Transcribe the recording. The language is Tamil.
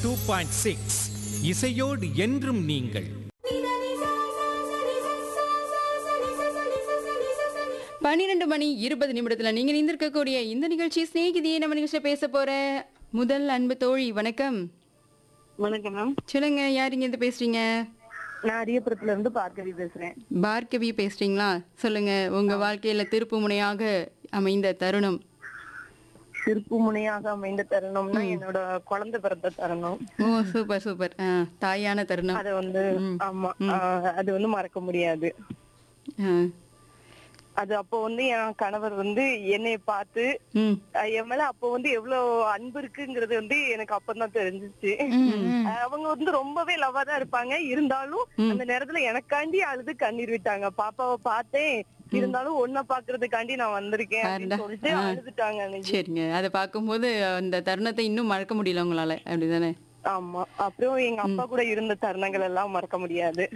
டூ பாயிண்ட் சிக்ஸ் இசையோடு என்றும் நீங்கள் பன்னிரெண்டு மணி இருபது நிமிடத்துல நீங்க நிந்திருக்கக்கூடிய இந்த நிகழ்ச்சி சிநேகிதியை நம்ம நிகழ்ச்சியில பேச போற முதல் அன்பு தோழி வணக்கம் வணக்கம் மேம் சொல்லுங்க யார் இங்க இருந்து பேசுறீங்க நான் அரியபுரத்துல இருந்து பார்க்கவி பேசுறேன் பார்கவி பேசுறீங்களா சொல்லுங்க உங்க வாழ்க்கையில திருப்பு முனையாக அமைந்த தருணம் திருப்பு முனையாக அமைந்த தருணம்னா என்னோட குழந்தை பிறந்த தருணம் ஓ சூப்பர் சூப்பர் ஆ, தாயான தருணம் அது வந்து ஆமா ஆஹ், அது வந்து மறக்க முடியாது ஆ, அது அப்போ வந்து என் கணவர் வந்து என்னைய பார்த்து ம் அஹ், என் மேல அப்போ வந்து எவ்வளவு அன்பு இருக்குங்கிறது வந்து எனக்கு அப்பதான் தெரிஞ்சிச்சு அஹ், அவங்க வந்து ரொம்பவே லவ்வா தான் இருப்பாங்க இருந்தாலும் அந்த நேரத்துல எனக்காண்டி அழுது கண்ணீர் விட்டாங்க பாப்பாவை பார்த்தேன் இருந்தாலும் ஒன்ன பாக்குறதுக்காண்டி நான் வந்திருக்கேன் அப்படின்னு பாருடா. சொல்லிட்டு ஆ. அழுதுட்டாங்க அன்னைக்கு. சரிங்க அதை பார்க்கும்போது அந்த தருணத்தை இன்னும் மறக்க முடியல உங்களால அப்படிதானே ஆமா அப்புறம் எங்க அப்பா கூட இருந்த தருணங்கள் எல்லாம் மறக்க முடியாது